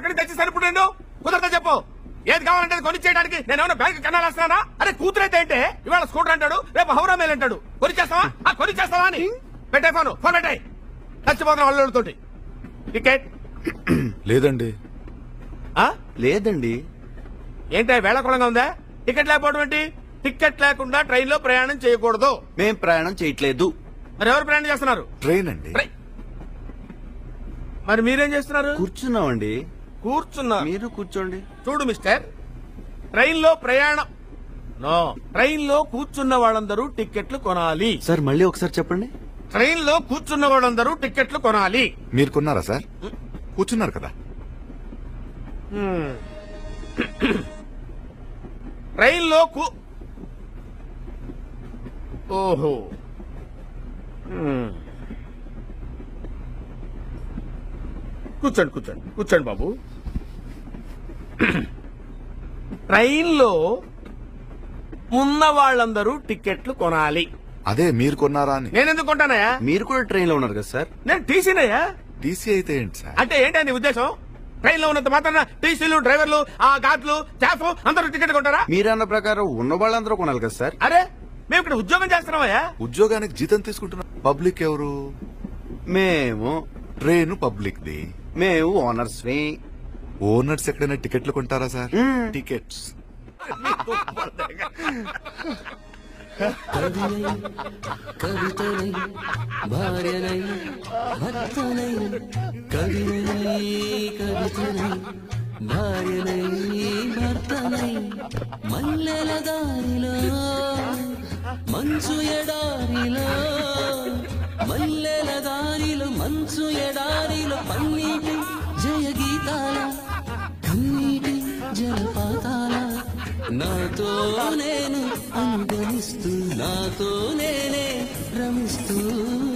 ఎక్కడి నుంచి తెచ్చేసాను ఇప్పుడు నేను కుదరతా చెప్పు ఏది కావాలంటే అది కొని చేయడానికి నేను ఏమైనా బ్యాంక్ కన్నాలు వస్తున్నానా అరే కూతురైతే ఏంటే ఇవాళ స్కూటర్ అంటాడు రేపు హౌరా మేల్ అంటాడు కొని చేస్తావా ఆ కొని చేస్తావా అని పెట్టే ఫోన్ ఫోన్ పెట్టాయి చచ్చిపోతున్నా అల్లుడితోటి టికెట్ లేదండి ఆ? లేదండి ఏంటి వేళకుళంగా ఉందా టికెట్ లేకపోవడం ఏంటి టికెట్ లేకుండా ట్రైన్ లో ప్రయాణం చేయకూడదు మేం ప్రయాణం చేయట్లేదు మరి ఎవరు ప్రయాణం చేస్తున్నారు ట్రైన్ అండి ట్రై- మరి మీరేం చేస్తున్నారు కూర్చున్నామండి కూర్చున్నారు మీరు కూర్చోండి చూడు మిస్టర్ ట్రైన్ లో ప్రయాణం నో ట్రైన్ లో కూర్చున్న వాళ్ళందరూ టికెట్లు కొనాలి సార్ మళ్ళీ ఒకసారి చెప్పండి ట్రైన్ లో కూర్చున్న వాళ్ళందరూ టికెట్లు కొనాలి మీరు కొన్నారా సార్ కూర్చున్నారు కదా హ్మ్. ట్రైన్ లో కూ ఓహో హ్మ్. కూర్చోండి కూర్చోండి కూర్చోండి బాబు ట్రైన్ లో ఉన్న వాళ్ళందరూ టికెట్లు కొనాలి అదే మీరు కొన్నారా అని నేనెందుకు కొంటానయ్యా మీరు కూడా ట్రైన్ లో ఉన్నారు కదా సార్ నేను టీసీనయ్యా టీసీ అయితే ఏంటి సార్ అంటే ఏంటి నీ ఉద్దేశం ట్రైన్ లో ఉన్నంత మాత్రాన టీసీలు డ్రైవర్లు ఆ గాట్లు స్టాఫ్ అందరూ టికెట్ కొంటారా మీరన్న ప్రకారం ఉన్న వాళ్ళందరూ కొనాలి కదా సార్ అరే మేము ఇక్కడ ఉద్యోగం చేస్తున్నామయ్యా ఉద్యోగానికి జీతం తీసుకుంటున్న పబ్లిక్ ఎవరు మేము ట్రైన్ పబ్లిక్ ది మేము ఓనర్స్ ని ఓనర్స్ ఎక్కడైనా టికెట్లు కొంటారా సార్ టికెట్స్ కవితనై భార్యనై భర్తనై కవినై కవితనై భార్యనై భర్తనై మల్లెల దారిలో మంచు ఎడారిలో మల్లెల దారిలో మంచు ఎడారిలో పన్నీటి జయ గీతాల కన్నీటి జలపాతాల నాతో నేను అనుగమిస్తూ నాతో నేనే రమిస్తూ